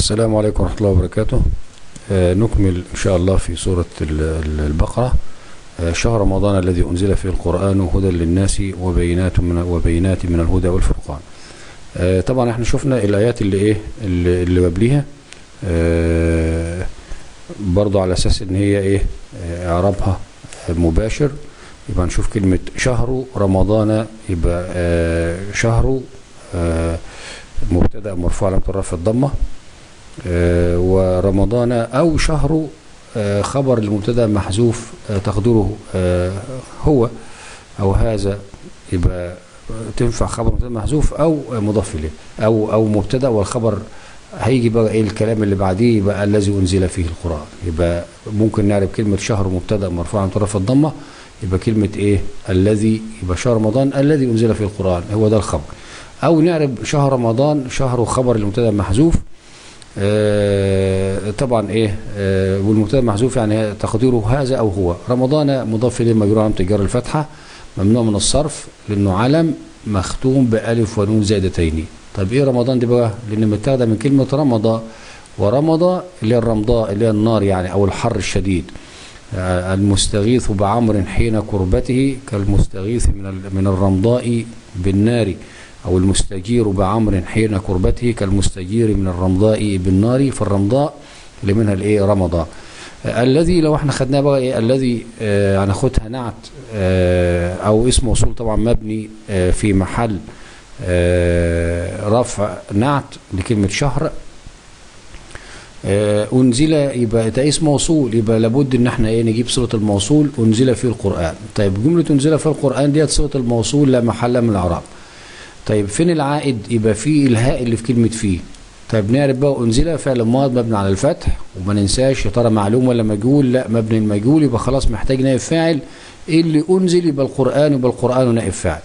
السلام عليكم ورحمة الله وبركاته آه، نكمل إن شاء الله في سورة ال- ال- البقرة آه، شهر رمضان الذي أنزل فيه القرآن هدى للناس وبينات من وبينات من الهدى والفرقان آه، طبعا احنا شفنا الآيات اللي ايه اللي, اللي قبليها آه، برضو على أساس إن هي ايه آه، إعرابها مباشر يبقى نشوف كلمة شهر رمضان يبقى آه، شهر آه، مبتدأ مرفوع علامة الرفع الضمة آه، ورمضان أو شهر آه، خبر المبتدأ محذوف آه، تقديره آه، هو أو هذا يبقى تنفع خبر مبتدأ محذوف أو مضاف إليه أو أو مبتدأ والخبر هيجي بقى ايه الكلام اللي بعديه يبقى الذي انزل فيه القران يبقى ممكن نعرف كلمه شهر مبتدا مرفوع عن طرف الضمه يبقى كلمه ايه الذي يبقى شهر رمضان الذي انزل فيه القران هو ده الخبر او نعرف شهر رمضان شهر خبر المبتدا محذوف آه طبعا ايه آه والمبتدا محذوف يعني تقديره هذا او هو رمضان مضاف اليه مجرور علامه الجر الفتحه ممنوع من الصرف لانه علم مختوم بالف ونون زائدتين طب ايه رمضان دي بقى لان متاخده من كلمه رمضة ورمضة اللي هي الرمضاء اللي هي النار يعني او الحر الشديد آه، المستغيث بعمر حين كربته كالمستغيث من ال- من الرمضاء بالنار او المستجير بعمر حين كربته كالمستجير من الرمضاء بالنار فالرمضاء اللي منها الايه رمضاء آه، الذي لو احنا خدناه بقى ايه الذي آه، هناخدها نعت آه، او اسم موصول طبعا مبني آه، في محل آه، رفع نعت لكلمة شهر آه، أنزل يبقى ده اسم موصول يبقى لابد إن احنا إيه نجيب صلة الموصول أنزل في القرآن طيب جملة أنزل في القرآن ديت صلة الموصول لا محل من الإعراب طيب فين العائد يبقى في الهاء اللي في كلمة فيه طيب نعرف بقى أنزل فعل ماض مبني على الفتح وما ننساش يا ترى معلوم ولا مجهول لا مبني المجهول يبقى خلاص محتاج نائب فاعل إيه اللي أنزل يبقى القرآن يبقى القرآن نائب فاعل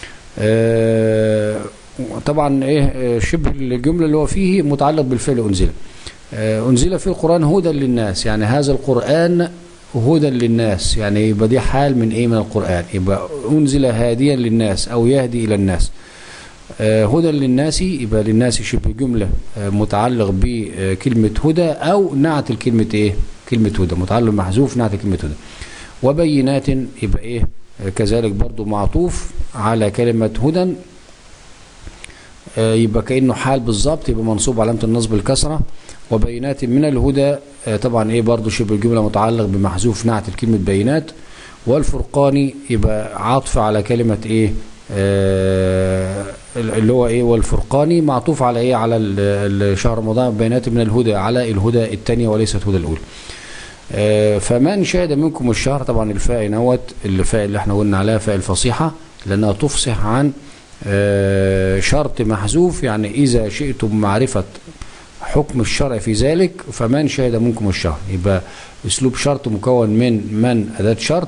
آه، طبعا ايه آه، شبه الجمله اللي هو فيه متعلق بالفعل انزل آه، انزل في القران هدى للناس يعني هذا القران هدى للناس يعني يبقى دي حال من ايه من القران يبقى انزل هاديا للناس او يهدي الى الناس آه، هدى للناس يبقى للناس شبه جمله آه، متعلق بكلمه هدى او نعت الكلمه ايه كلمه هدى متعلق محذوف نعت كلمه هدى وبينات يبقى ايه آه، كذلك برضو معطوف على كلمة هدى آه، يبقى كأنه حال بالظبط يبقى منصوب علامة النصب الكسرة وبينات من الهدى آه، طبعا ايه برضو شبه الجملة متعلق بمحذوف نعت الكلمة بينات والفرقان يبقى عاطف على كلمة ايه آه اللي هو ايه والفرقاني معطوف على ايه على ال- ال- شهر رمضان بينات من الهدى على الهدى الثانية وليست هدى الأولى آه، فمن شهد منكم الشهر طبعا الفاء نوت الفاء اللي احنا قلنا عليها فاء الفصيحة لأنها تفصح عن آه، شرط محذوف يعني إذا شئتم معرفة حكم الشرع في ذلك فمن شهد منكم الشهر يبقى أسلوب شرط مكون من من أداة شرط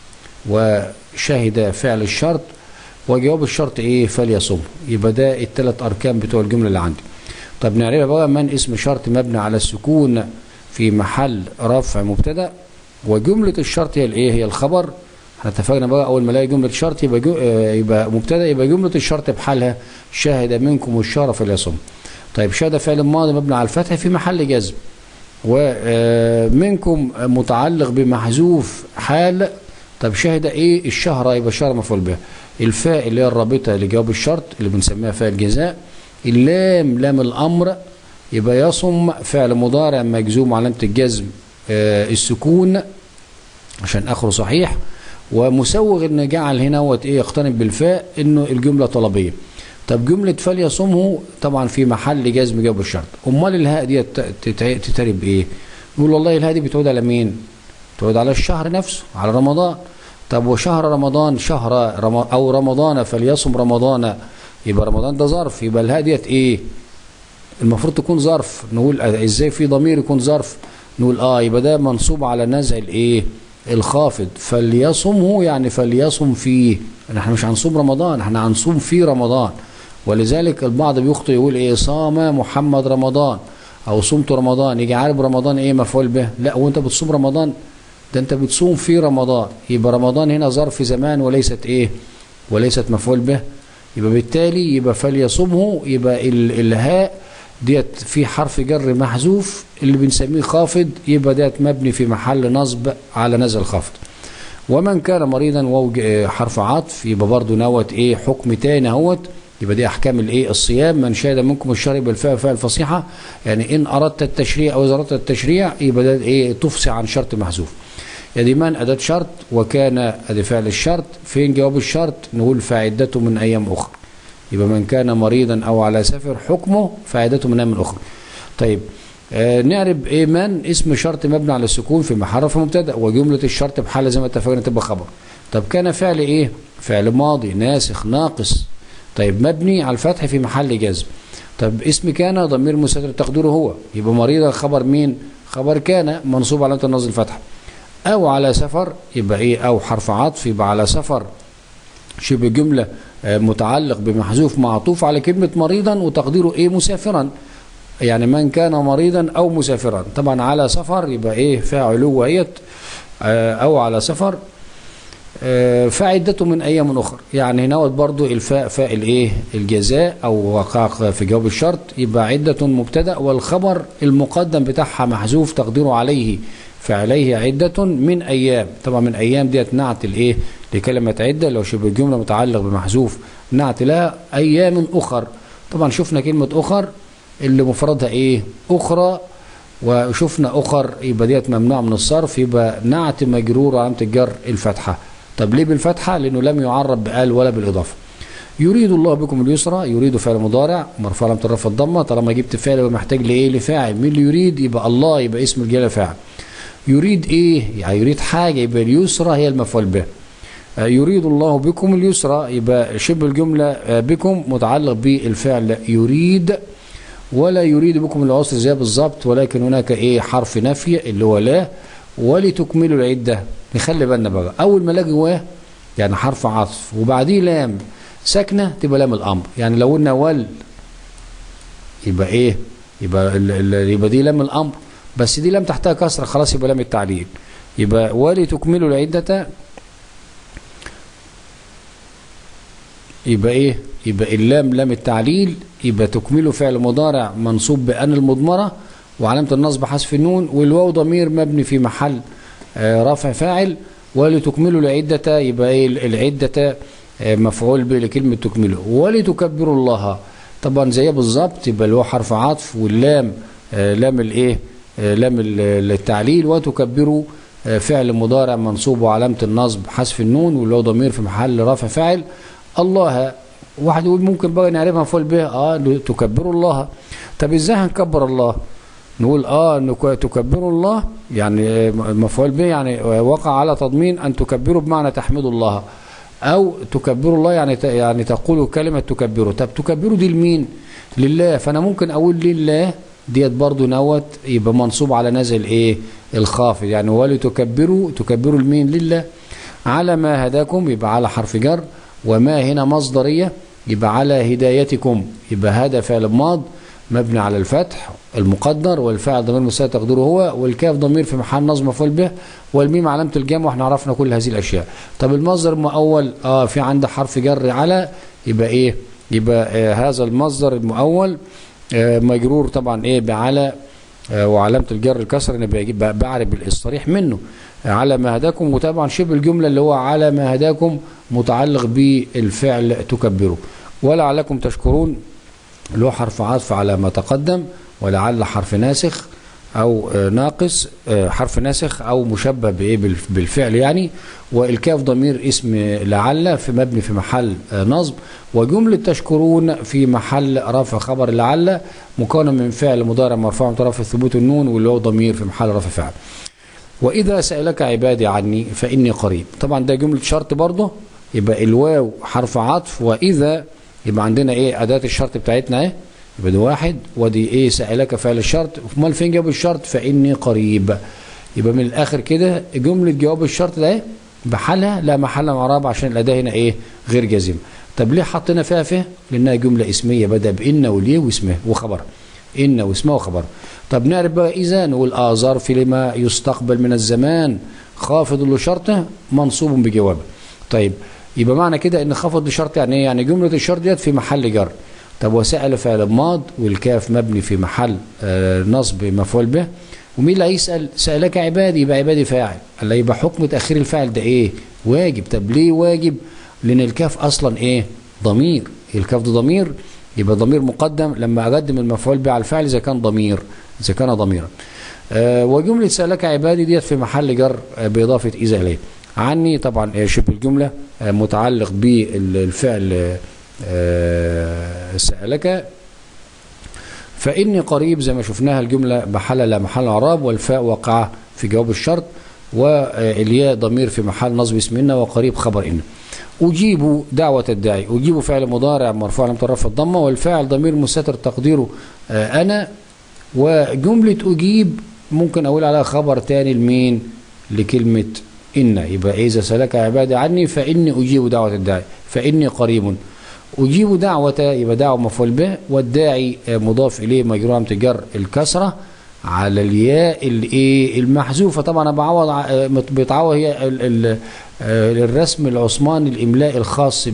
وشهد فعل الشرط وجواب الشرط إيه فليصم يبقى ده الثلاث أركان بتوع الجملة اللي عندي طب نعرفها بقى من اسم شرط مبني على السكون في محل رفع مبتدا وجمله الشرط هي الايه هي الخبر احنا اتفقنا بقى اول ما الاقي جمله شرط يبقى جو آه، يبقى مبتدا يبقى جمله الشرط بحالها شهد منكم الشهر فليصم طيب شهد فعل ماضي مبني على الفتح في محل جزم ومنكم متعلق بمحذوف حال طب شهد ايه الشهر يبقى الشهر مفعول به الفاء اللي هي الرابطه لجواب الشرط اللي بنسميها فاء الجزاء اللام لام الامر يبقى يصم فعل مضارع مجزوم علامه الجزم آه السكون عشان اخره صحيح ومسوغ ان جعل هنا هو ايه يقترن بالفاء انه الجمله طلبيه طب جمله فليصمه طبعا في محل جزم جواب الشرط امال الهاء دي تترب بايه نقول والله الهاء دي بتعود على مين تعود على الشهر نفسه على رمضان طب وشهر رمضان شهر رم او رمضان فليصم رمضان يبقى رمضان ده ظرف يبقى الهاء ديت ايه المفروض تكون ظرف نقول ازاي في ضمير يكون ظرف نقول اه يبقى ده منصوب على نزع الايه الخافض فليصمه يعني فليصم فيه احنا مش هنصوم رمضان احنا هنصوم في رمضان ولذلك البعض بيخطئ يقول ايه صام محمد رمضان او صمت رمضان يجي عارف رمضان ايه مفعول به لا وانت بتصوم رمضان ده انت بتصوم في رمضان يبقى رمضان هنا ظرف زمان وليست ايه وليست مفعول به يبقى بالتالي يبقى فليصمه يبقى ال- الهاء ديت في حرف جر محذوف اللي بنسميه خافض يبقى ديت مبني في محل نصب على نزل خافض ومن كان مريضا واو حرف عطف يبقى برضه نوت ايه حكم تاني اهوت يبقى دي احكام الايه الصيام من شهد منكم الشهر يبقى الفاء فاء الفصيحه يعني ان اردت التشريع او اذا اردت التشريع يبقى ده ايه تفصي عن شرط محذوف يعني من اداه شرط وكان ادي فعل الشرط فين جواب الشرط نقول فعدته من ايام اخرى يبقى من كان مريضا او على سفر حكمه فعدته من ايام اخرى طيب آه نعرب ايه من اسم شرط مبني على السكون في محل رفع مبتدا وجمله الشرط بحاله زي ما اتفقنا تبقى خبر طب كان فعل ايه فعل ماضي ناسخ ناقص طيب مبني على الفتح في محل جزم طب اسم كان ضمير مستتر تقديره هو يبقى مريضا خبر مين خبر كان منصوب على النصب الفتح او على سفر يبقى ايه او حرف عطف يبقى على سفر شبه جمله متعلق بمحذوف معطوف على كلمه مريضا وتقديره ايه مسافرا يعني من كان مريضا او مسافرا طبعا على سفر يبقى ايه فيها علو ايت او على سفر فعدته من ايام اخرى يعني نوت برضو الفاء فاء الايه الجزاء او وقع في جواب الشرط يبقى عده مبتدا والخبر المقدم بتاعها محذوف تقديره عليه فعليه عدة من أيام طبعا من أيام ديت نعت الإيه لكلمة عدة لو شبه الجملة متعلق بمحذوف نعت لها أيام أخر طبعا شفنا كلمة أخر اللي مفردها إيه أخرى وشفنا أخر يبقى ديت ممنوع من الصرف يبقى نعت مجرور علامة الجر الفتحة طب ليه بالفتحة لأنه لم يعرب بقال ولا بالإضافة يريد الله بكم اليسرى يريد فعل مضارع مرفوع علامة الرفع الضمة طالما جبت فعل يبقى محتاج لإيه لفاعل مين اللي يريد يبقى الله يبقى اسم الجلالة فاعل يريد ايه يعني يريد حاجة يبقى اليسرى هي المفعول به يريد الله بكم اليسرى يبقى شبه الجملة بكم متعلق بالفعل يريد ولا يريد بكم العسر زي بالظبط ولكن هناك ايه حرف نفي اللي هو لا ولتكملوا العدة نخلي بالنا بقى اول ما الاقي جواه يعني حرف عطف وبعديه لام ساكنه تبقى لام الامر يعني لو قلنا ول يبقى ايه يبقى يبقى دي لام الامر بس دي لم تحتها كسرة خلاص يبقى لام التعليل يبقى ولتكملوا العدة يبقى ايه يبقى اللام لام التعليل يبقى تكملوا فعل مضارع منصوب بأن المضمرة وعلامة النصب حذف النون والواو ضمير مبني في محل آه رفع فاعل ولتكملوا العدة يبقى ايه العدة آه مفعول به لكلمة تكملوا ولتكبروا الله طبعا زيها بالظبط يبقى اللي هو حرف عطف واللام آه لام الايه لام التعليل وتكبروا فعل مضارع منصوب وعلامة النصب حذف النون واللي هو ضمير في محل رفع فاعل الله واحد يقول ممكن بقى نعرفها مفعول به اه تكبروا الله طب ازاي هنكبر الله نقول اه تكبروا الله يعني مفعول به يعني وقع على تضمين ان تكبروا بمعنى تحمدوا الله او تكبروا الله يعني يعني تقولوا كلمه تكبروا طب تكبروا دي لمين لله فانا ممكن اقول لله ديت برضو نوت يبقى منصوب على نزل ايه الخافض يعني ولتكبروا تكبروا المين لله على ما هداكم يبقى على حرف جر وما هنا مصدريه يبقى على هدايتكم يبقى هذا فعل ماض مبني على الفتح المقدر والفاعل ضمير مساعد تقديره هو والكاف ضمير في محل نصب مفعول به والميم علامه الجمع واحنا عرفنا كل هذه الاشياء طب المصدر المؤول اه في عنده حرف جر على يبقى ايه يبقى آه هذا المصدر المؤول آه مجرور طبعا ايه بعلى آه وعلامه الجر الكسر انا بعرف الصريح منه على ما هداكم وطبعا شبه الجمله اللي هو على ما هداكم متعلق بالفعل تكبروا ولعلكم تشكرون اللي هو حرف عطف على ما تقدم ولعل حرف ناسخ او ناقص حرف ناسخ او مشبه بايه بالفعل يعني والكاف ضمير اسم لعل في مبني في محل نصب وجمله تشكرون في محل رفع خبر لعل مكونه من فعل مضارع مرفوع مترفع ثبوت النون واللي هو ضمير في محل رفع فعل واذا سالك عبادي عني فاني قريب طبعا ده جمله شرط برضه يبقى الواو حرف عطف واذا يبقى عندنا ايه اداه الشرط بتاعتنا ايه يبقى ده واحد ودي ايه سألك فعل الشرط امال فين جواب الشرط فاني قريب يبقى من الاخر كده جمله جواب الشرط ده ايه بحالها لا محل من اعراب عشان الاداه هنا ايه غير جازمه طب ليه حطينا فيها فيه لانها جمله اسميه بدا بان وليه واسمه وخبر ان واسمه وخبر طب نعرف بقى اذا نقول اه ظرف لما يستقبل من الزمان خافض لشرطه منصوب بجوابه طيب يبقى معنى كده ان خفض لشرط يعني ايه يعني جمله الشرط ديت في محل جر طب وسأل فعل ماض والكاف مبني في محل آه نصب مفعول به ومين اللي هيسأل سألك عبادي يبقى عبادي فاعل قال يبقى حكم تأخير الفاعل ده ايه واجب طب ليه واجب لأن الكاف أصلا ايه ضمير الكاف ده ضمير يبقى ضمير مقدم لما أقدم المفعول به على الفعل إذا كان ضمير إذا كان ضميرا آه وجملة سألك عبادي ديت في محل جر آه بإضافة إذا إليه عني طبعا آه شبه الجملة آه متعلق بالفعل آه سألك فإني قريب زي ما شفناها الجملة محل لا محل اعراب والفاء وقع في جواب الشرط والياء ضمير في محل نصب اسم إن وقريب خبر إن أجيب دعوة الداعي أجيب فعل مضارع مرفوع لم ترفع الضمة والفاعل ضمير مستتر تقديره آه أنا وجملة أجيب ممكن أقول عليها خبر تاني لمين لكلمة إن يبقى إذا سلك عبادي عني فإني أجيب دعوة الداعي فإني قريب أجيب دعوة يبقى دعوة مفعول به والداعي مضاف إليه مجرور تجر الكسرة على الياء الايه المحذوفه طبعا بعوض بيتعوض هي الرسم العثماني الاملاء الخاص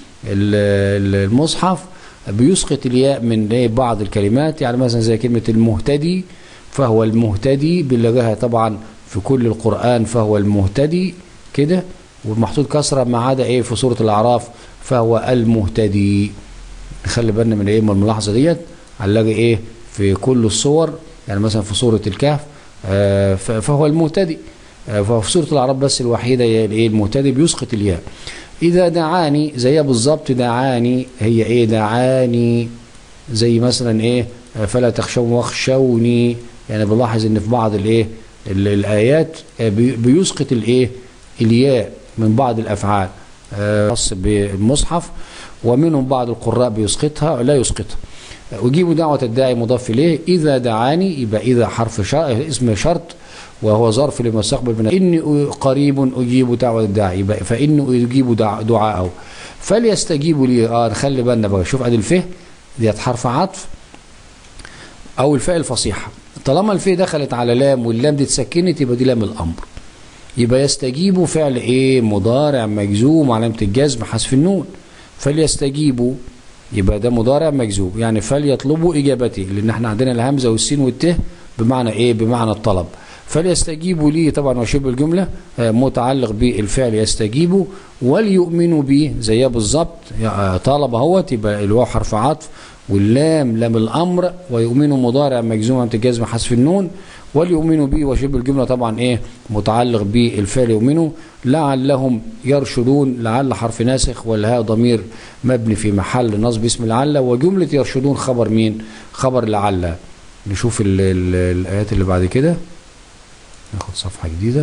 بالمصحف بيسقط الياء من بعض الكلمات يعني مثلا زي كلمه المهتدي فهو المهتدي بنلاقيها طبعا في كل القران فهو المهتدي كده ومحطوط كسره ما عدا ايه في سوره الاعراف فهو المهتدي نخلي بالنا من ايه من الملاحظه ديت هنلاقي ايه في كل الصور يعني مثلا في سورة الكهف آه فهو المهتدي آه ففي سورة الأعراف بس الوحيدة ايه المهتدي بيسقط الياء إذا دعاني زيها بالظبط دعاني هي إيه دعاني زي مثلا إيه فلا تخشوا واخشوني يعني بلاحظ إن في بعض الإيه الآيات بيسقط الإيه الياء من بعض الأفعال خاص بالمصحف ومنهم بعض القراء بيسقطها لا يسقطها أجيب دعوة الداعي مضاف إليه إذا دعاني يبقى إذا حرف شرط اسم شرط وهو ظرف لمستقبل من إني قريب أجيب دعوة الداعي يبقى فإني أجيب دعاءه فليستجيبوا لي آه خلي بالنا بقى شوف أدي الفه ديت حرف عطف أو الفاء الفصيحة طالما الفه دخلت على لام واللام دي اتسكنت يبقى دي لام الأمر يبقى يستجيبوا فعل إيه مضارع مجزوم علامة الجزم حذف النون فليستجيبوا يبقى ده مضارع مجزوم يعني فليطلبوا اجابتي لان احنا عندنا الهمزه والسين والت بمعنى ايه بمعنى الطلب فليستجيبوا لي طبعا وشبه الجمله متعلق بالفعل يستجيبوا وليؤمنوا به زيها بالظبط طالب اهوت يبقى الواو حرف عطف واللام لام الامر ويؤمنوا مضارع مجزوم عند الجزم حذف النون وليؤمنوا به وشبه الجمله طبعا ايه متعلق بالفعل يؤمنوا لعلهم يرشدون لعل حرف ناسخ والهاء ضمير مبني في محل نصب اسم لعل وجمله يرشدون خبر مين خبر لعل نشوف ال ال الايات اللي بعد كده ناخد صفحه جديده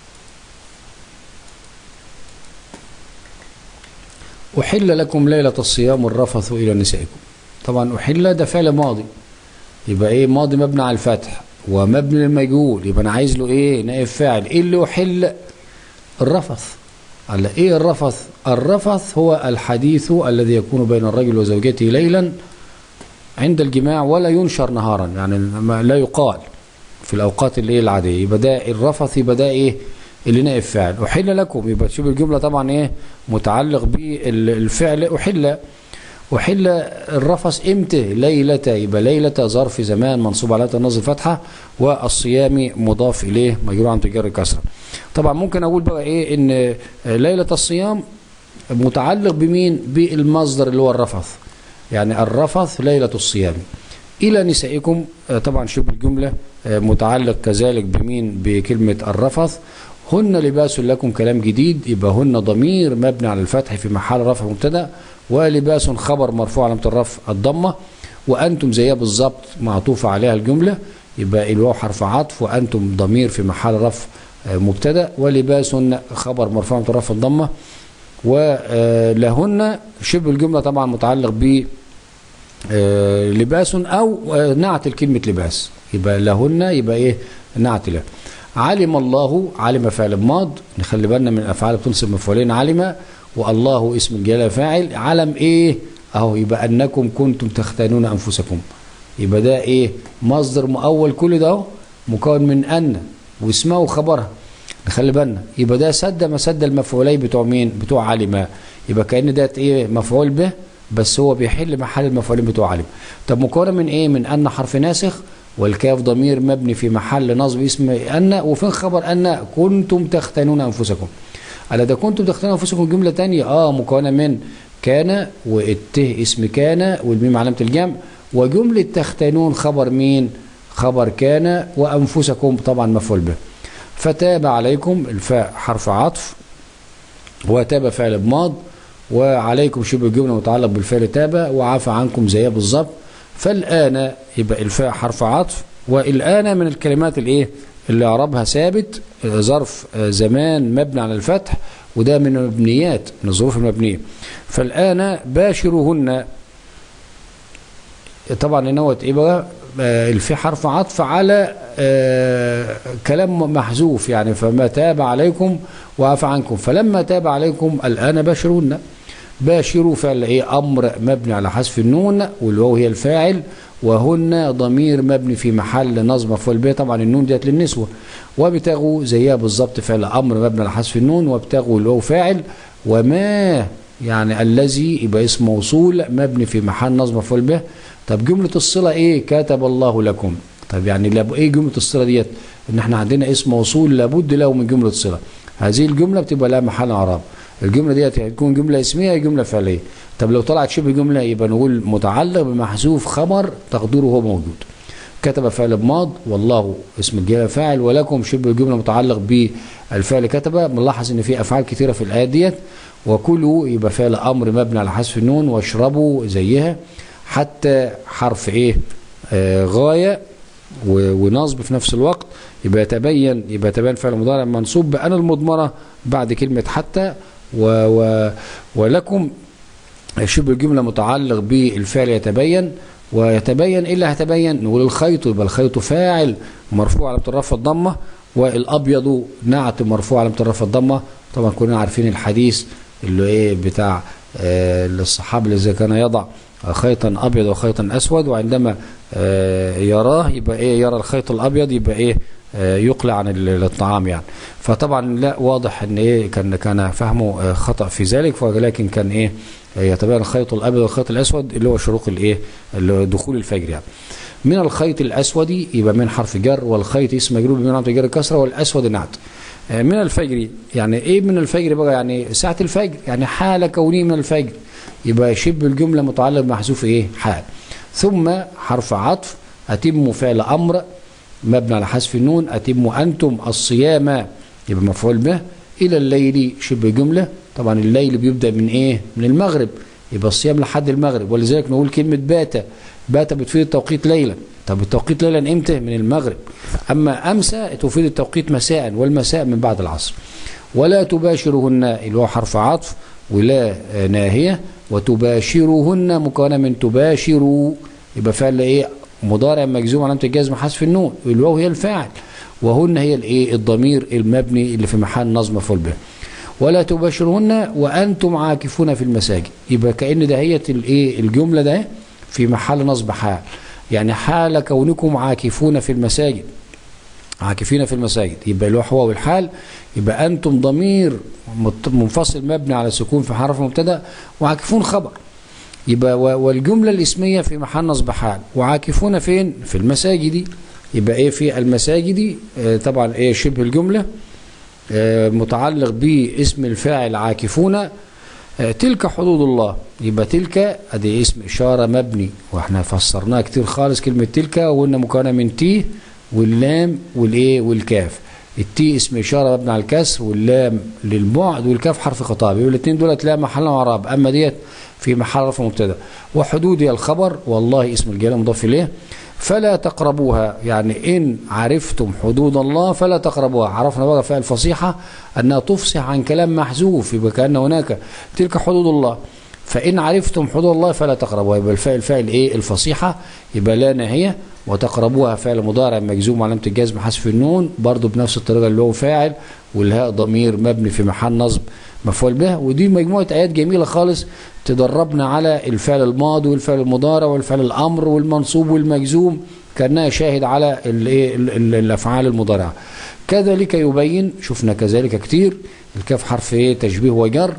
أحل لكم ليلة الصيام الرفث إلى نسائكم طبعا أحل ده فعل ماضي يبقى إيه ماضي مبني على الفتح ومبني للمجهول يبقى انا عايز له ايه نائب فاعل ايه اللي يحل الرفث على ايه الرفث الرفث هو الحديث الذي يكون بين الرجل وزوجته ليلا عند الجماع ولا ينشر نهارا يعني لا يقال في الاوقات اللي العاديه يبقى ده الرفث يبقى ده ايه اللي نائب فاعل احل لكم يبقى تشوف الجمله طبعا ايه متعلق بالفعل احل وحل الرفث امتى ليلة يبقى ليلة ظرف زمان منصوب على النصب فتحة والصيام مضاف إليه مجرور عن تجار الكسرة طبعا ممكن أقول بقى إيه إن ليلة الصيام متعلق بمين بالمصدر اللي هو الرفث يعني الرفث ليلة الصيام إلى نسائكم طبعا شوف الجملة متعلق كذلك بمين بكلمة الرفث هن لباس لكم كلام جديد يبقى هن ضمير مبني على الفتح في محل رفع مبتدا ولباس خبر مرفوع علامة الرفع الضمة وأنتم زيها بالظبط معطوفة عليها الجملة يبقى الواو حرف عطف وأنتم ضمير في محل رفع مبتدا ولباس خبر مرفوع علامة الرفع الضمة ولهن شبه الجملة طبعا متعلق ب لباس أو نعت الكلمة لباس يبقى لهن يبقى إيه نعت له علم الله علم فعل ماض نخلي بالنا من الافعال بتنصب مفعولين علم والله اسم الجلاله فاعل علم ايه اهو يبقى انكم كنتم تختانون انفسكم يبقى ده ايه مصدر مؤول كل ده مكون من ان واسمه خبرها نخلي بالنا يبقى ده سد ما سد المفعولين بتوع مين بتوع علم يبقى كان ده ايه مفعول به بس هو بيحل محل المفعولين بتوع علم طب مكونه من ايه من ان حرف ناسخ والكاف ضمير مبني في محل نصب اسم ان وفين خبر ان كنتم تختنون انفسكم الا ده كنتم تختنون انفسكم جمله تانية اه مكونه من كان والته اسم كان والميم علامه الجمع وجمله تختنون خبر مين خبر كان وانفسكم طبعا مفعول به فتاب عليكم الفاء حرف عطف وتاب فعل بماض وعليكم شبه الجمله متعلق بالفعل تاب وعفى عنكم زيها بالظبط فالآن يبقى الفاء حرف عطف والآن من الكلمات الايه اللي اعرابها ثابت ظرف زمان مبني على الفتح وده من المبنيات من الظروف المبنيه فالآن باشروهن طبعا نوت ايه بقى الفي حرف عطف على آه كلام محذوف يعني فما تاب عليكم وعفى عنكم فلما تاب عليكم الآن باشروهن باشروا فعل ايه امر مبني على حذف النون والواو هي الفاعل وهن ضمير مبني في محل نصب مفعول به طبعا النون ديت للنسوه وابتغوا زيها بالظبط فعل امر مبني على حذف النون وابتغوا الواو فاعل وما يعني الذي يبقى اسم موصول مبني في محل نصب مفعول به طب جمله الصله ايه كتب الله لكم طب يعني لاب ايه جمله الصله ديت ان احنا عندنا اسم موصول لابد له من جمله صله هذه الجمله بتبقى لها محل اعراب الجمله ديت هتكون جمله اسميه جمله فعليه طب لو طلعت شبه جمله يبقى نقول متعلق بمحذوف خبر تقديره هو موجود كتب فعل بماض والله اسم الجلاله فاعل ولكم شبه الجمله متعلق بالفعل كتب ملاحظ ان في افعال كثيره في الايات ديت وكلوا يبقى فعل امر مبني على حذف النون واشربوا زيها حتى حرف ايه آه غايه ونصب في نفس الوقت يبقى يتبين يبقى يتبين فعل مضارع منصوب بأن المضمرة بعد كلمة حتى و و ولكم شبه الجملة متعلق بالفعل يتبين ويتبين إلا هتبين نقول الخيط يبقى الخيط فاعل مرفوع على الرفع الضمة والأبيض نعت مرفوع على الرفع الضمة طبعا كلنا عارفين الحديث اللي ايه بتاع آه الصحابي الذي كان يضع خيطا أبيض وخيطا أسود وعندما آه يراه يبقى ايه يرى الخيط الأبيض يبقى ايه يقلع عن الطعام يعني فطبعا لا واضح ان ايه كان كان فهمه خطا في ذلك ولكن كان ايه يتبين الخيط الابيض والخيط الاسود اللي هو شروق الايه دخول الفجر يعني من الخيط الاسود يبقى من حرف جر والخيط اسم مجرور بمن عمل جر كسره والاسود نعت من الفجر يعني ايه من الفجر بقى يعني ساعه الفجر يعني حال كوني من الفجر يبقى شبه الجمله متعلق بمحذوف ايه حال ثم حرف عطف اتم فعل امر مبني على حذف النون أتم أنتم الصيام يبقى مفعول به إلى الليل شبه جملة طبعا الليل بيبدأ من إيه من المغرب يبقى الصيام لحد المغرب ولذلك نقول كلمة بات بات بتفيد التوقيت ليلا طب التوقيت ليلا امتى من المغرب أما أمسى تفيد التوقيت مساء والمساء من بعد العصر ولا تباشرهن اللي هو حرف عطف ولا ناهية وتباشرهن مكونة من تباشروا يبقى فعل ايه مضارع مجزوم علامه الجزم حذف النون والواو هي الفاعل وهن هي الايه الضمير المبني اللي في محل نصب مفعول به ولا تباشرهن وانتم عاكفون في المساجد يبقى كان دهيت الايه الجمله ده في محل نصب حال يعني حال كونكم عاكفون في المساجد عاكفين في المساجد يبقى اللي هو والحال يبقى انتم ضمير منفصل مبني على سكون في حرف مبتدا وعاكفون خبر يبقى والجملة الاسمية في محل نصب حال وعاكفون فين في المساجد يبقى ايه في المساجد آه طبعا ايه شبه الجملة آه متعلق باسم الفاعل عاكفون آه تلك حدود الله يبقى تلك ادي اسم اشارة مبني واحنا فسرناها كتير خالص كلمة تلك وقلنا مكونة من تي واللام والايه والكاف التي اسم اشاره مبني على الكسر واللام للبعد والكاف حرف خطاب يبقى الاثنين دولت لا محل اعراب اما ديت في محل رفع مبتدا وحدود الخبر والله اسم الجلاله مضاف اليه فلا تقربوها يعني ان عرفتم حدود الله فلا تقربوها عرفنا بقى في الفصيحه انها تفصح عن كلام محذوف يبقى كان هناك تلك حدود الله فان عرفتم حدود الله فلا تقربوها يبقى الفاعل الفاعل ايه الفصيحه يبقى لا ناهيه وتقربوها فعل مضارع مجزوم علامه الجزم حذف النون برضه بنفس الطريقه اللي هو فاعل والهاء ضمير مبني في محل نصب مفعول به ودي مجموعه ايات جميله خالص تدربنا على الفعل الماضي والفعل المضارع والفعل الامر والمنصوب والمجزوم كانها شاهد على الايه الافعال المضارعه كذلك يبين شفنا كذلك كتير الكاف حرف ايه تشبيه وجر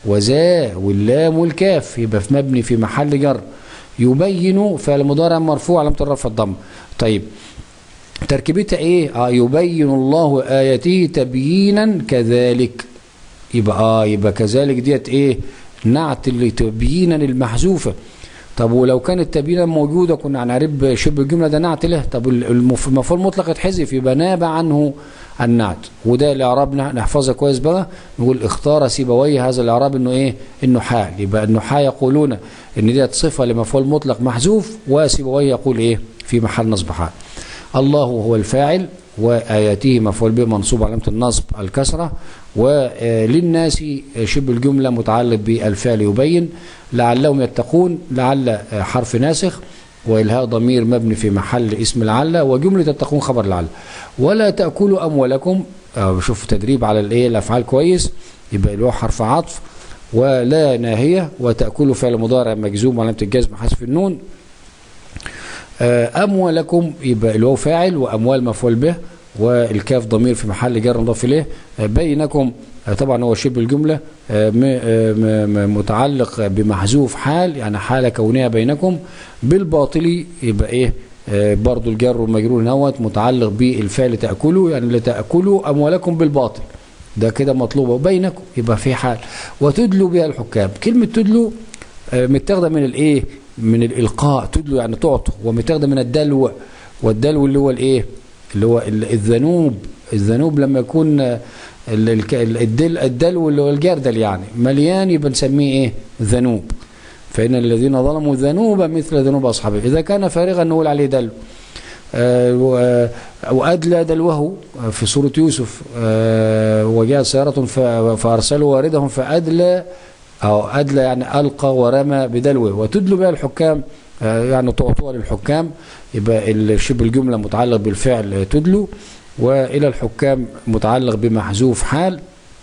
وذا واللام والكاف يبقى في مبني في محل جر يبين فعل مضارع مرفوع علامة الرفع الضم طيب تركيبتها ايه اه يبين الله اياته تبيينا كذلك يبقى اه يبقى كذلك ديت ايه نعت اللي تبيينا المحذوفه طب ولو كانت تبيينا موجوده كنا هنعرب شبه الجمله ده نعت له طب المف- المفعول المطلق يتحذف يبقى ناب عنه النعت وده الاعراب نح- نحفظها كويس بقى نقول اختار سيبويه هذا الاعراب انه ايه انه حال يبقى النحاة يقولون ان ديت صفه لمفعول مطلق محذوف وسيبويه يقول ايه في محل نصب حال الله هو الفاعل وآياته مفعول به منصوب علامة النصب الكسرة وللناس شبه الجملة متعلق بالفعل يبين لعلهم يتقون لعل حرف ناسخ وإلهاء ضمير مبني في محل اسم لعل وجملة يتقون خبر لعل ولا تأكلوا أموالكم آه، شوف تدريب على الايه الأفعال كويس يبقى اللي هو حرف عطف ولا ناهية وتأكلوا فعل مضارع مجزوم علامة الجزم حذف النون آه، أموالكم يبقى الواو فاعل وأموال مفعول به والكاف ضمير في محل جر مضاف إليه آه، بينكم آه، طبعا هو شبه الجملة آه، م- آه، م- م- متعلق بمحذوف حال يعني حالة كونية بينكم بالباطل يبقى إيه آه، برضو الجر والمجرور نوت متعلق بالفعل تأكلوا يعني لتأكلوا أموالكم بالباطل ده كده مطلوبة بينكم يبقى في حال وتدلوا بها الحكام كلمة تدلوا آه، متاخده من الايه من الالقاء تدلو يعني تعطوا ومتاخده من الدلو والدلو اللي هو الايه اللي هو ال- الذنوب الذنوب لما يكون آه، ال- الك- ال- الدل الدلو اللي هو الجردل يعني مليان يبقى نسميه ايه ذنوب فإن الذين ظلموا ذنوبا مثل ذنوب أصحابه إذا كان فارغا نقول عليه دلو آه، و- وأدلى دلوه في سورة يوسف آه، وجاء سيارة ف- فأرسلوا واردهم فأدلى أو أدلى يعني ألقى ورمى بدلوه وتدلو بها الحكام آه، يعني تعطوها للحكام يبقى الشبه الجملة متعلق بالفعل تدلو وإلى الحكام متعلق بمحذوف حال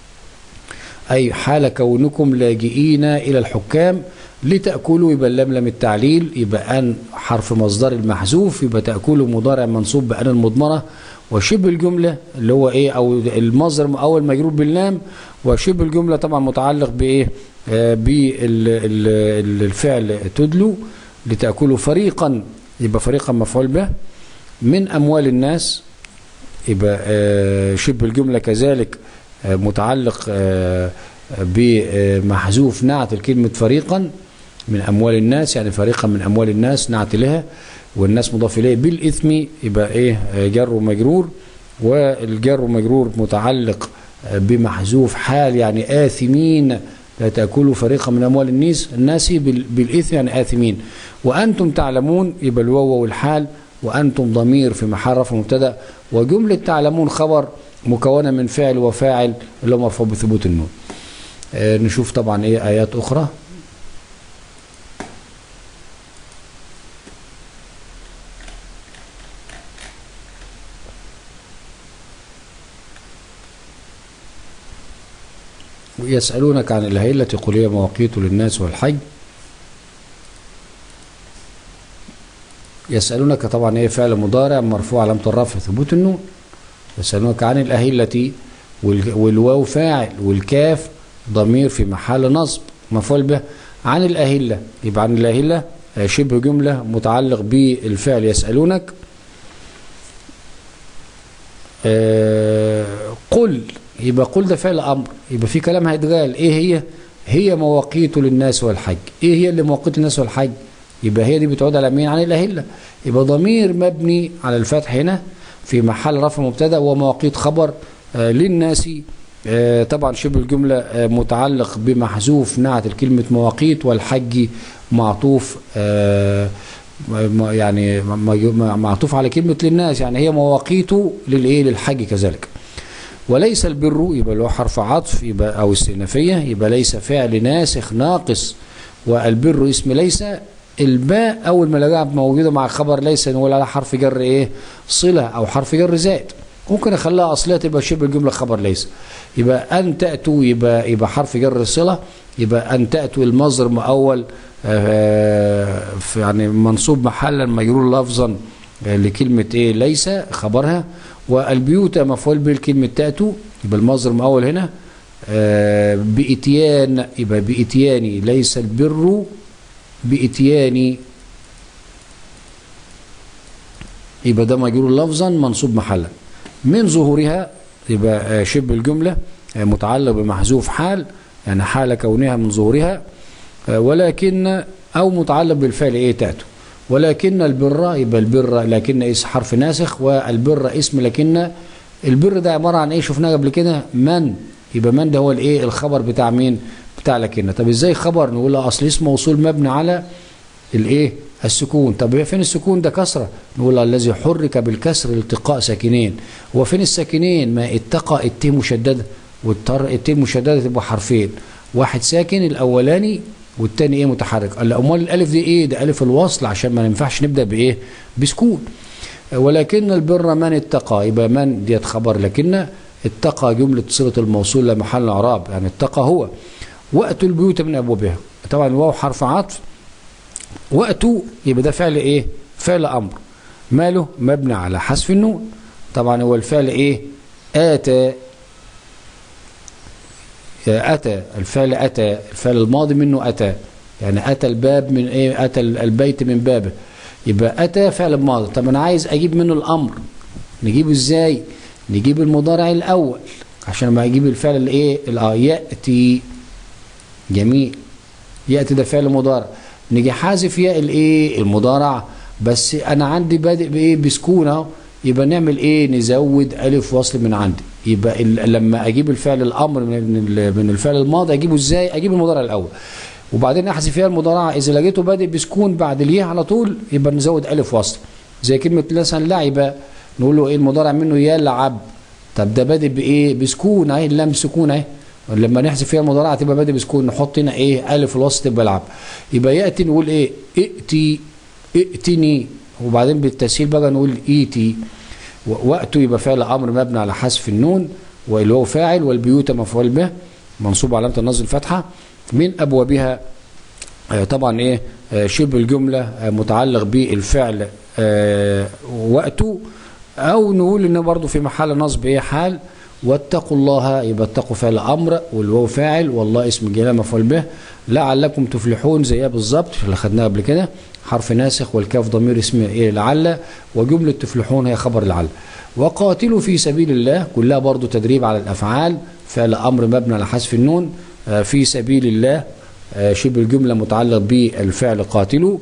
أي حال كونكم لاجئين إلى الحكام لتأكلوا يبقى اللملم التعليل يبقى أن حرف مصدر المحذوف يبقى تأكلوا مضارع منصوب بأن المضمرة وشبه الجملة اللي هو إيه أو المصدر أول مجرور باللام وشبه الجملة طبعا متعلق بإيه آه بالفعل تدلو لتأكلوا فريقا يبقى فريقا مفعول به من أموال الناس يبقى آه شبه الجملة كذلك آه متعلق آه بمحذوف نعت الكلمة فريقا من أموال الناس يعني فريقا من أموال الناس نعت لها والناس مضاف إليه بالإثم يبقى إيه آه، جر ومجرور والجر ومجرور متعلق آه، بمحذوف حال يعني آثمين لا تأكلوا فريقا من أموال الناس الناس بال- بالإثم يعني آثمين وأنتم تعلمون يبقى الواو والحال وأنتم ضمير في محل رفع مبتدأ وجملة تعلمون خبر مكونة من فعل وفاعل اللي هو مرفوع بثبوت النون آه، نشوف طبعا ايه آيات أخرى ويسألونك عن الهيلة قل هي مواقيت للناس والحج يسألونك طبعا ايه فعل مضارع مرفوع علامة الرفع ثبوت النون يسألونك عن الأهلة والج- والواو فاعل والكاف ضمير في محل نصب مفعول به عن الأهلة يبقى عن الأهلة آه، شبه جملة متعلق بالفعل يسألونك آه، قل يبقى قل ده فعل أمر يبقى في كلام هيتقال إيه هي هي مواقيت للناس والحج إيه هي اللي مواقيت للناس والحج يبقى هي دي بتعود على مين عن الأهلة يبقى ضمير مبني على الفتح هنا في محل رفع مبتدا ومواقيت خبر آه، للناس آه، طبعا شبه الجملة آه، متعلق بمحذوف نعت الكلمة مواقيت والحج معطوف آه، م- يعني م- م- معطوف على كلمة للناس يعني هي مواقيت للإيه للحج كذلك وليس البر يبقى له حرف عطف يبقى أو استئنافية يبقى ليس فعل ناسخ ناقص والبر اسم ليس الباء أول ما لقاها موجودة مع خبر ليس نقول على حرف جر إيه صلة أو حرف جر زائد ممكن أخليها أصلية تبقى شبه الجملة خبر ليس يبقى أن تأتوا يبقى يبقى حرف جر صلة يبقى أن تأتوا المصدر مؤول آه، في يعني منصوب محلا مجرور لفظا آه، لكلمة إيه ليس خبرها والبيوت مفعول به كلمة تأتوا يبقى المصدر مؤول هنا آه، بإتيان يبقى بإتياني ليس البر بإتياني يبقى ده مجرور لفظا منصوب محلا من ظهورها يبقى آه، شبه الجملة آه، متعلق بمحذوف حال يعني حال كونها من ظهورها آه، ولكن أو متعلق بالفعل إيه تأتوا ولكن البر يبقى البر لكن اسم حرف ناسخ والبر اسم لكن البر ده عبارة عن إيه شفناه قبل كده من يبقى من ده هو الإيه الخبر بتاع مين بتاع لكن طب إزاي خبر نقول له أصل اسم موصول مبني على الايه السكون طب فين السكون ده كسره نقول الذي حرك بالكسر التقاء ساكنين هو فين الساكنين ما اتقى الت مشدده والتر الت مشدده تبقى حرفين واحد ساكن الاولاني والتاني ايه متحرك قال لا امال الالف دي ايه ده الف الوصل عشان ما ينفعش نبدا بايه بسكون ولكن البر من اتقى يبقى من ديت خبر لكن اتقى جمله صله الموصول لا محل اعراب يعني اتقى هو واتوا البيوت من ابوابها طبعا الواو حرف عطف وقته يبقى ده فعل ايه فعل امر ماله مبني على حذف النون طبعا هو الفعل ايه اتى اتى الفعل اتى الفعل الماضي منه اتى يعني اتى الباب من ايه اتى البيت من بابه يبقى اتى فعل ماضي طب انا عايز اجيب منه الامر نجيبه ازاي نجيب المضارع الاول عشان ما اجيب الفعل الايه الاه ياتي جميل ياتي ده فعل مضارع نيجي حذف ياء الايه المضارع بس انا عندي بادئ بايه بسكون اهو يبقى نعمل ايه نزود الف وصل من عندي يبقى ال- لما اجيب الفعل الامر من ال- من الفعل الماضي اجيبه ازاي اجيب المضارع الاول وبعدين احذف ياء المضارعه اذا لقيته بادئ بسكون بعد الياء على طول يبقى نزود الف وصل زي كلمه مثلا لعب نقول له ايه المضارع منه يلعب طب ده بادئ بايه بسكون اهي اللام سكون اهي لما نحذف فيها المضارعه تبقى بادئ بسكون نحط هنا ايه الف الوسط تبقى العب يبقى ياتي نقول ايه ائتي ائتني وبعدين بالتسهيل بقى نقول ايتي و- وقته يبقى فعل امر مبني على حذف النون واللي هو فاعل والبيوت مفعول به منصوب علامه النصب الفتحه من ابوابها آه، طبعا ايه آه، شبه الجمله آه، متعلق بالفعل آه، وقته او نقول ان برضه في محل نصب ايه حال واتقوا الله يبقى اتقوا فعل امر والواو فاعل والله اسم الجلاله مفعول به لعلكم تفلحون زيها بالظبط اللي خدناها قبل كده حرف ناسخ والكاف ضمير اسم ايه لعل وجمله تفلحون هي خبر لعل وقاتلوا في سبيل الله كلها برضه تدريب على الافعال فعل امر مبني على حذف النون آه، في سبيل الله آه، شبه الجمله متعلق بالفعل قاتلوا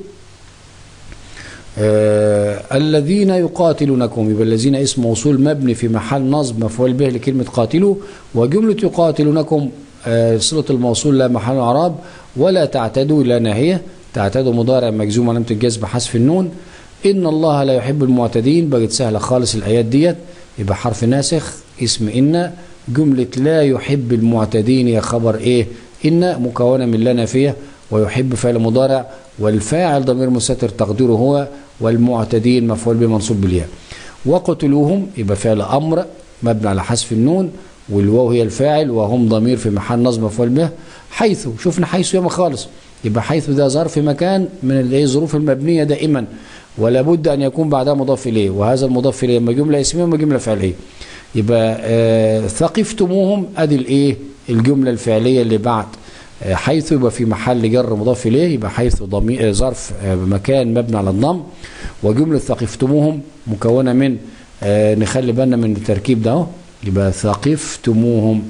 آه الذين يقاتلونكم يبقى الذين اسم موصول مبني في محل نصب مفعول به لكلمة قاتلوا وجملة يقاتلونكم آه صلة الموصول لا محل اعراب ولا تعتدوا لا ناهية تعتدوا مضارع مجزوم علامة الجزم حذف النون إن الله لا يحب المعتدين بقت سهلة خالص الآيات ديت يبقى حرف ناسخ اسم إن جملة لا يحب المعتدين يا خبر إيه إن مكونة من لا نافية ويحب فعل مضارع والفاعل ضمير مستتر تقديره هو والمعتدين مفعول به منصوب بالياء وقتلوهم يبقى فعل امر مبني على حذف النون والواو هي الفاعل وهم ضمير في محل نصب مفعول به حيث شفنا حيث ياما خالص يبقى حيث ده ظرف مكان من الايه الظروف المبنيه دائما ولا بد ان يكون بعدها مضاف اليه وهذا المضاف اليه اما جمله اسميه واما جمله فعليه يبقى آه ثقفتموهم ادي الايه الجمله الفعليه اللي بعد حيث يبقى في محل جر مضاف اليه يبقى حيث ضمير ظرف مكان مبني على الضم وجمله ثقفتموهم مكونه من آه نخلي بالنا من التركيب ده اهو يبقى ثقفتموهم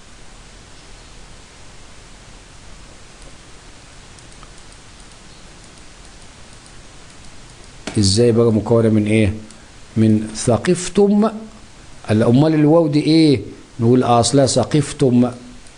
ازاي بقى مكونه من ايه من ثقفتم امال الواو دي ايه نقول اصلها ثقفتم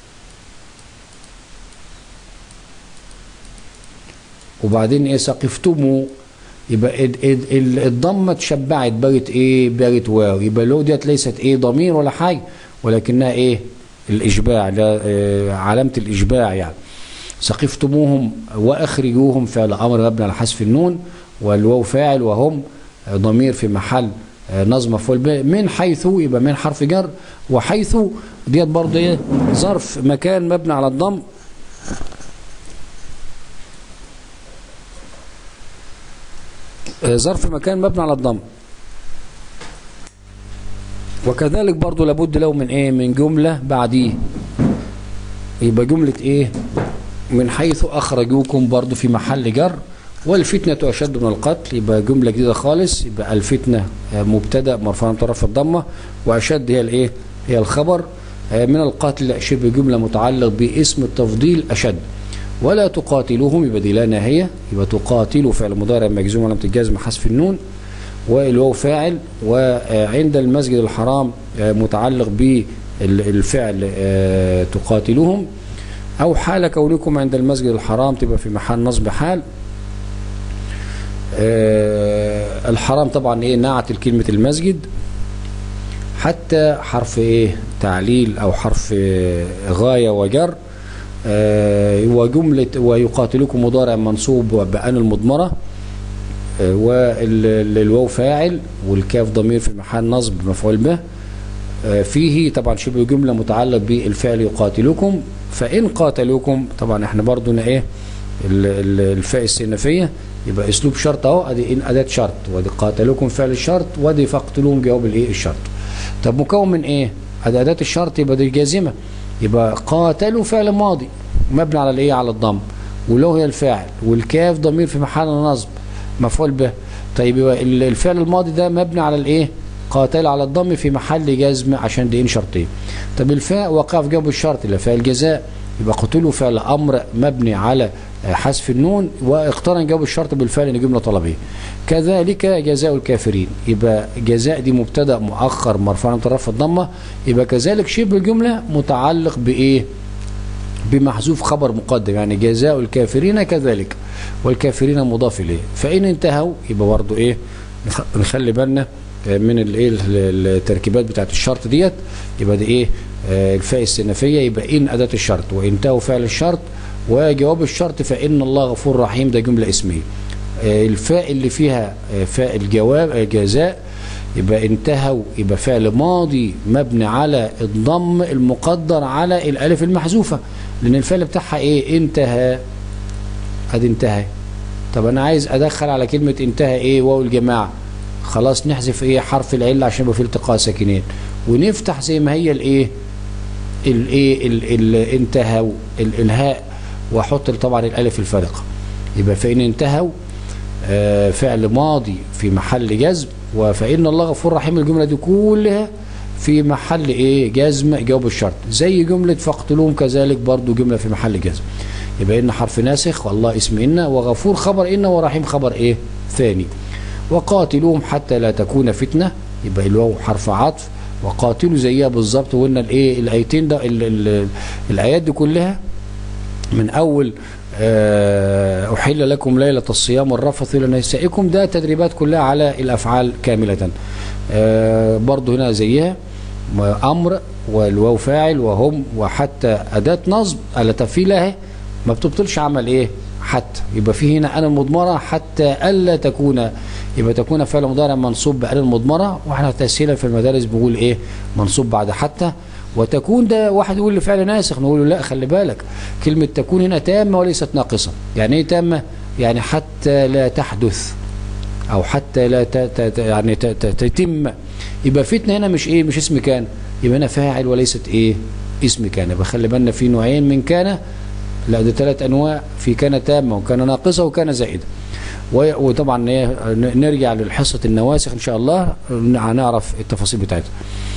وبعدين ايه سقفتموا يبقى الضمه اتشبعت بقت ايه بقت واو يبقى لو ديت ليست ايه ضمير ولا حاجه ولكنها ايه الاشباع لا إيه علامه الاشباع يعني سقفتموهم واخرجوهم فعل امر مبني على حذف النون والواو فاعل وهم ضمير في محل نظم مفعول به من حيث يبقى من حرف جر وحيث ديت برضه ايه ظرف مكان مبني على الضم ظرف مكان مبني على الضم وكذلك برضو لابد له من ايه من جملة بعديه يبقى جملة ايه من حيث اخرجوكم برضو في محل جر والفتنة أشد من القتل يبقى جملة جديدة خالص يبقى الفتنة مبتدأ مرفوع طرف الضمة وأشد هي الإيه؟ هي الخبر من القتل شبه جملة متعلق باسم التفضيل أشد ولا تقاتلوهم يبقى دي لا ناهية يبقى تقاتلوا فعل مضارع مجزوم ولم تجازم حذف النون والواو فاعل وعند المسجد الحرام متعلق بالفعل تقاتلوهم أو حال كونكم عند المسجد الحرام تبقى في محل نصب حال آه الحرام طبعا ايه نعت كلمة المسجد حتى حرف ايه تعليل او حرف آه غاية وجر آه وجملة ويقاتلكم مضارع منصوب بأن المضمرة والواو فاعل والكاف ضمير في محل نصب مفعول به فيه طبعا شبه جملة متعلق بالفعل يقاتلكم فإن قاتلوكم طبعا احنا برضو ايه الفاء السنفية يبقى اسلوب شرط اهو ادي ان اداه شرط وادي قاتلوكم فعل الشرط وادي فاقتلوهم جواب الايه الشرط طب مكون من ايه ادي اداه الشرط يبقى دي جازمه يبقى قاتلوا فعل ماضي مبني على الايه على الضم ولو هي الفاعل والكاف ضمير في محل نصب مفعول به طيب يبقى الفعل الماضي ده مبني على الايه قاتل على الضم في محل جزم عشان دي ان شرطين طب الفاء وقع في جنب الشرط اللي فاء الجزاء يبقى قتلوا فعل امر مبني على حذف النون واقترن جواب الشرط بالفعل ان جمله طلبيه كذلك جزاء الكافرين يبقى جزاء دي مبتدا مؤخر مرفوع طرف الضمه يبقى كذلك شبه الجمله متعلق بايه بمحذوف خبر مقدم يعني جزاء الكافرين كذلك والكافرين مضاف اليه فان انتهوا يبقى برضه ايه نخلي بالنا من الايه التركيبات بتاعت الشرط ديت يبقى دي ايه الفاء السنفيه يبقى ان اداه الشرط وانتهوا فعل الشرط وجواب الشرط فإن الله غفور رحيم ده جملة اسمية الفاء اللي فيها فاء الجواب الجزاء يبقى انتهوا يبقى فعل ماضي مبني على الضم المقدر على الالف المحذوفه لان الفعل بتاعها ايه انتهى ادي انتهى طب انا عايز ادخل على كلمه انتهى ايه واو الجماعه خلاص نحذف ايه حرف العله عشان يبقى في التقاء ساكنين ونفتح زي ما هي الايه الايه انتهوا الهاء واحط طبعا الالف الفارقه يبقى فان انتهوا آه فعل ماضي في محل جزم وفإن الله غفور رحيم الجمله دي كلها في محل ايه جزم جواب الشرط زي جمله فاقتلوهم كذلك برضو جمله في محل جزم يبقى ان حرف ناسخ والله اسم ان وغفور خبر ان ورحيم خبر ايه ثاني وقاتلوهم حتى لا تكون فتنه يبقى الواو حرف عطف وقاتلوا زيها بالظبط وقلنا الايه الايتين ده ال ال الايات دي كلها من أول أحل لكم ليلة الصيام والرفث إلى نسائكم ده تدريبات كلها على الأفعال كاملة برضو هنا زيها أمر والواو فاعل وهم وحتى أداة نصب ألا تفيلها ما بتبطلش عمل إيه حتى يبقى في هنا أنا المضمرة حتى ألا تكون يبقى تكون فعل مضارع منصوب بأنا المضمرة واحنا تسهيلا في المدارس بنقول إيه منصوب بعد حتى وتكون ده واحد يقول لي فعل ناسخ نقول له لا خلي بالك كلمة تكون هنا تامة وليست ناقصة يعني ايه تامة يعني حتى لا تحدث او حتى لا تت يعني تتم يبقى فتنة هنا مش ايه مش اسم كان يبقى هنا فاعل وليست ايه اسم كان يبقى خلي بالنا في نوعين من كان لا ده ثلاث انواع في كان تامة وكان ناقصة وكان زائدة وطبعا نرجع للحصة النواسخ ان شاء الله هنعرف التفاصيل بتاعتها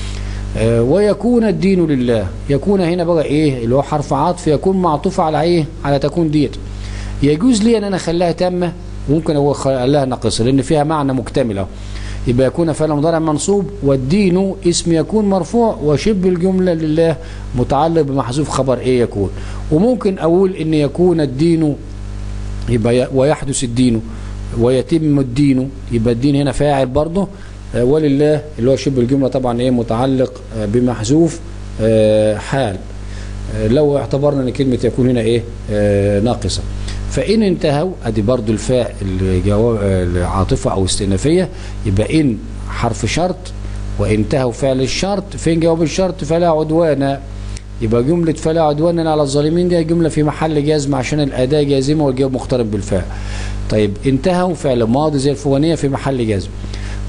ويكون الدين لله يكون هنا بقى ايه اللي هو حرف عطف يكون معطوف على ايه على تكون ديت يجوز لي ان انا اخليها تامه وممكن هو خلاها ناقصه لان فيها معنى مكتمل اهو يبقى يكون فعل مضارع منصوب والدين اسم يكون مرفوع وشبه الجمله لله متعلق بمحذوف خبر ايه يكون وممكن اقول ان يكون الدين يبقى ويحدث الدين ويتم الدين يبقى الدين هنا فاعل برضه ولله اللي هو شبه الجمله طبعا ايه متعلق بمحذوف حال لو اعتبرنا ان كلمه يكون هنا ايه ناقصه فان انتهوا ادي برضو الفاء الجواب العاطفه او استئنافيه يبقى ان حرف شرط وانتهوا فعل الشرط فين جواب الشرط فلا عدوان يبقى جملة فلا عدوان على الظالمين دي جملة في محل جزم عشان الأداة جازمة والجواب مقترن بالفاء طيب انتهوا فعل ماضي زي الفوانية في محل جزم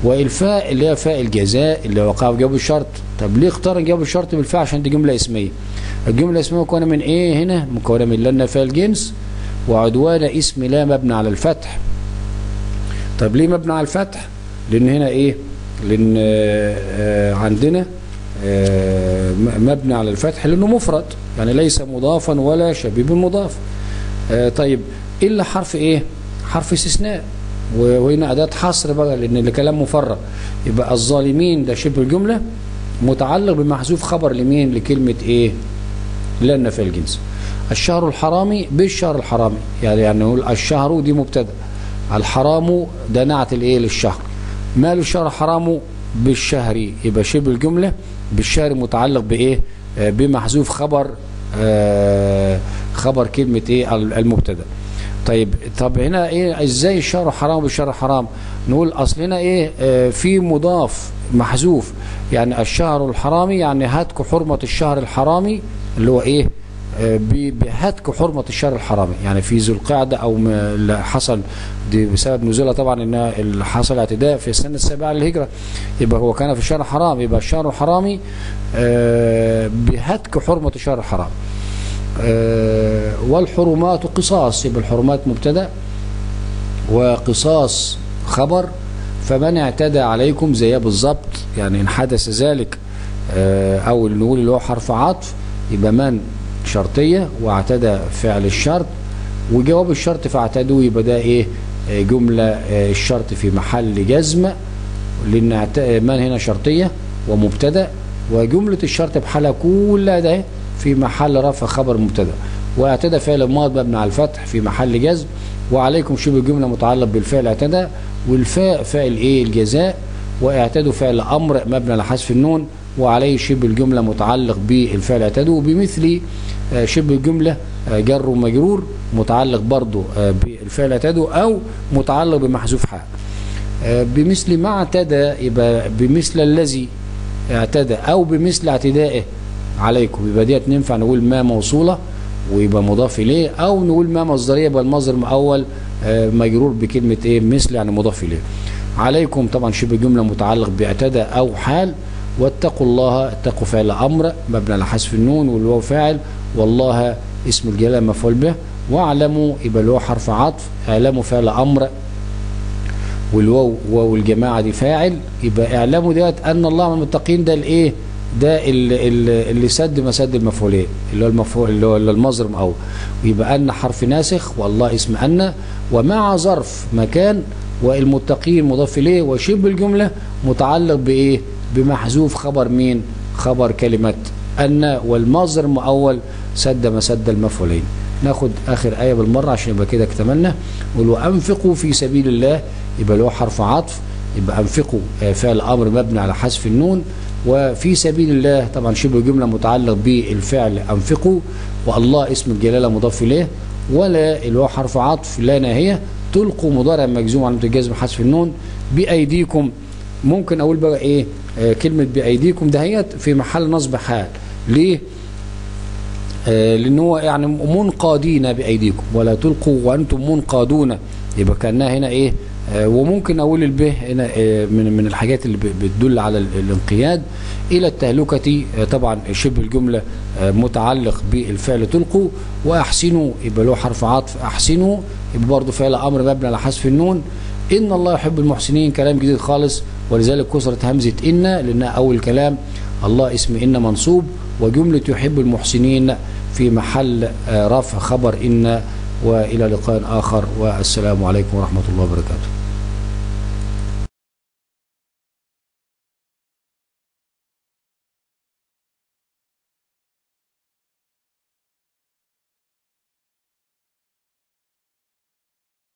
والفاء اللي هي فاء الجزاء اللي وقع في جواب الشرط طب ليه اختار جواب الشرط بالفاء عشان دي جمله اسميه الجمله الاسميه مكونه من ايه هنا مكونه من لنا فاء الجنس وعدوان اسم لا مبني على الفتح طب ليه مبني على الفتح لان هنا ايه لان آه عندنا آه مبني على الفتح لانه مفرد يعني ليس مضافا ولا شبيه مضاف آه طيب الا حرف ايه حرف استثناء وهنا اداه حصر بقى لان الكلام مفرغ يبقى الظالمين ده شبه الجمله متعلق بمحذوف خبر لمين لكلمه ايه لان في الجنس الشهر الحرامي بالشهر الحرامي يعني يعني نقول الشهر دي مبتدا الحرام ده نعت الايه للشهر مال الشهر حرامه بالشهر يبقى شبه الجمله بالشهر متعلق بايه آه بمحذوف خبر آه خبر كلمه ايه المبتدا طيب طب هنا ايه ازاي الشهر حرام بالشهر حرام نقول اصل هنا ايه آه في مضاف محذوف يعني الشهر الحرامي يعني هتك حرمه الشهر الحرامي اللي هو ايه آه بهتك حرمه الشهر الحرامي يعني في ذو القعده او اللي حصل دي بسبب نزولها طبعا ان حصل اعتداء في السنه السابعه للهجره يبقى هو كان في الشهر الحرام يبقى الشهر الحرامي آه بهتك حرمه الشهر الحرام آه والحرمات قصاص يبقى الحرمات مبتدا وقصاص خبر فمن اعتدى عليكم زيها بالظبط يعني ان حدث ذلك آه او نقول اللي هو حرف عطف يبقى من شرطيه واعتدى فعل الشرط وجواب الشرط فاعتدوا يبقى ده ايه آه جمله الشرط في محل جزم لان من هنا شرطيه ومبتدا وجمله الشرط بحالها كلها ده في محل رفع خبر مبتدا واعتدى فعل الماض مبني على الفتح في محل جزم وعليكم شبه الجمله متعلق بالفعل اعتدى والفاء فاعل ايه الجزاء واعتدوا فعل امر مبني على حذف النون وعليه شبه الجمله متعلق بالفعل اعتدوا وبمثل شبه الجمله جر ومجرور متعلق برضه بالفعل اعتدوا او متعلق بمحذوف حاء بمثل ما اعتدى يبقى بمثل الذي اعتدى او بمثل اعتدائه عليكم يبقى ديت ننفع نقول ما موصولة ويبقى مضاف إليه أو نقول ما مصدرية يبقى المصدر الأول مجرور بكلمة إيه مثل يعني مضاف إليه عليكم طبعا شبه جملة متعلق باعتدى أو حال واتقوا الله اتقوا فعل أمر مبني على حذف النون والواو فاعل والله اسم الجلالة مفعول به واعلموا يبقى اللي هو حرف عطف اعلموا فعل أمر والواو واو الجماعة دي فاعل يبقى اعلموا ديت أن الله مع المتقين ده الإيه ده اللي, اللي سد مسد المفعولين اللي هو المفعول اللي هو المصدر الاول ويبقى ان حرف ناسخ والله اسم ان ومع ظرف مكان والمتقين مضاف اليه وشبه الجمله متعلق بايه بمحذوف خبر مين خبر كلمه ان والمصدر المؤول سد مسد المفعولين ناخد اخر ايه بالمره عشان يبقى كده اكتملنا نقول وانفقوا في سبيل الله يبقى له حرف عطف يبقى انفقوا فعل امر مبني على حذف النون وفي سبيل الله طبعا شبه جملة متعلق بالفعل أنفقوا والله اسم الجلالة مضاف إليه ولا اللي هو حرف عطف لا ناهية تلقوا مضارع مجزوم على الجزم حذف النون بأيديكم ممكن أقول بقى إيه آه كلمة بأيديكم دهيت في محل نصب حال ليه آه لأن هو يعني منقادين بأيديكم ولا تلقوا وأنتم منقادون يبقى كأنها هنا إيه آه وممكن اقول البه هنا آه من من الحاجات اللي بتدل على الانقياد الى التهلكه آه طبعا شبه الجمله متعلق بالفعل تلقوا واحسنوا يبقى له حرف عطف احسنوا يبقى برضه فعل امر مبني على حذف النون ان الله يحب المحسنين كلام جديد خالص ولذلك كسرت همزه ان لانها اول كلام الله اسم ان منصوب وجمله يحب المحسنين في محل رفع خبر ان والى لقاء اخر والسلام عليكم ورحمه الله وبركاته